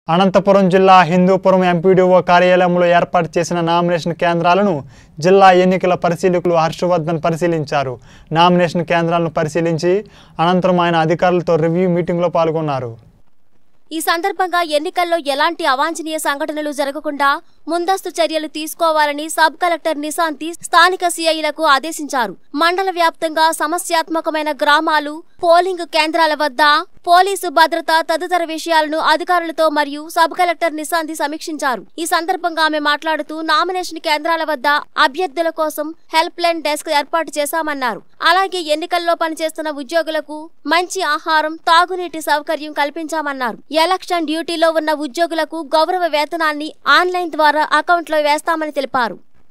అనంతపురం జిల్లా హిందూపురం ఎంపీడీఓ కార్యాలయంలో ఏర్పాటు చేసిన నామినేషన్ కేంద్రాలను జిల్లా ఎన్నికల పరిశీలకులు హర్షవర్ధన్ పరిశీలించారు నామినేషన్ కేంద్రాలను పరిశీలించి అనంతరం ఆయన అధికారులతో రివ్యూ మీటింగ్లో పాల్గొన్నారు ఈ సందర్భంగా ఎన్నికల్లో ఎలాంటి అవాంఛనీయ సంఘటనలు జరగకుండా ముందస్తు చర్యలు తీసుకోవాలని సబ్ కలెక్టర్ నిశాంతి స్థానిక సిఐలకు ఆదేశించారు మండల వ్యాప్తంగా సమస్యాత్మకమైన గ్రామాలు పోలింగ్ కేంద్రాల వద్ద పోలీసు భద్రత తదితర విషయాలను అధికారులతో మరియు సబ్ కలెక్టర్ నిశాంతి సమీక్షించారు ఈ సందర్భంగా ఆమె మాట్లాడుతూ నామినేషన్ కేంద్రాల వద్ద అభ్యర్థుల కోసం హెల్ప్ లైన్ డెస్క్ ఏర్పాటు చేశామన్నారు అలాగే ఎన్నికల్లో పనిచేస్తున్న ఉద్యోగులకు మంచి ఆహారం తాగునీటి సౌకర్యం కల్పించామన్నారు ఎలక్షన్ డ్యూటీలో ఉన్న ఉద్యోగులకు గౌరవ వేతనాన్ని ఆన్లైన్ ద్వారా అకౌంట్లో వేస్తామని తెలిపారు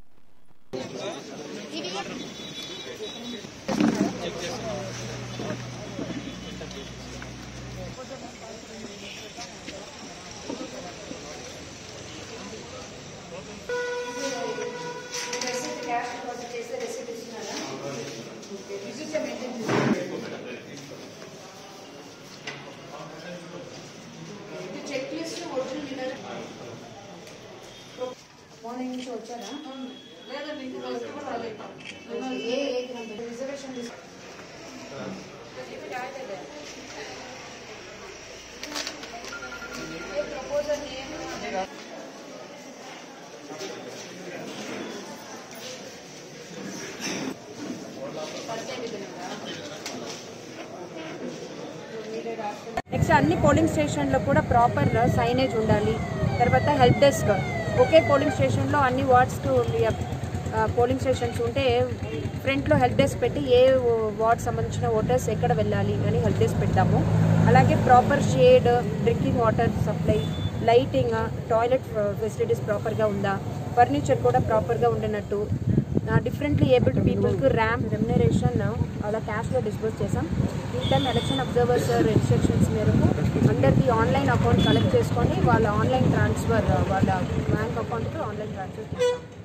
చెక్ లిస్ట్ ఒరిజినల్ మార్నింగ్ నుంచి వచ్చారా లేదండి ఇంకా వస్తే కూడా రాలేదు ఏ ఏ రిజర్వేషన్ నెక్స్ట్ అన్ని పోలింగ్ స్టేషన్లో కూడా ప్రాపర్ సైనేజ్ ఉండాలి తర్వాత హెల్ప్ డెస్క్ ఒకే పోలింగ్ స్టేషన్లో అన్ని వార్డ్స్కి పోలింగ్ స్టేషన్స్ ఉంటే ఫ్రంట్లో హెల్ప్ డెస్క్ పెట్టి ఏ వార్డ్ సంబంధించిన ఓటర్స్ ఎక్కడ వెళ్ళాలి అని హెల్ప్ డెస్క్ పెడతాము అలాగే proper shade drinking water supply lighting toilet facilities ప్రాపర్గా ఉందా ఫర్నిచర్ కూడా ప్రాపర్గా ఉండినట్టు డిఫరెంట్లీ ఏబుల్డ్ పీపుల్కి ర్యాంప్ రెమ్యునరేషన్ అలా క్యాష్లో డిస్పోజ్ చేసాం ఈ టైం ఎలక్షన్ అబ్జర్వర్స్ ఇన్స్ట్రక్షన్స్ మేరకు అందరికీ ఆన్లైన్ అకౌంట్ కలెక్ట్ చేసుకొని వాళ్ళ ఆన్లైన్ ట్రాన్స్ఫర్ వాళ్ళ బ్యాంక్ అకౌంట్కి ఆన్లైన్ ట్రాన్స్ఫర్ చేస్తాం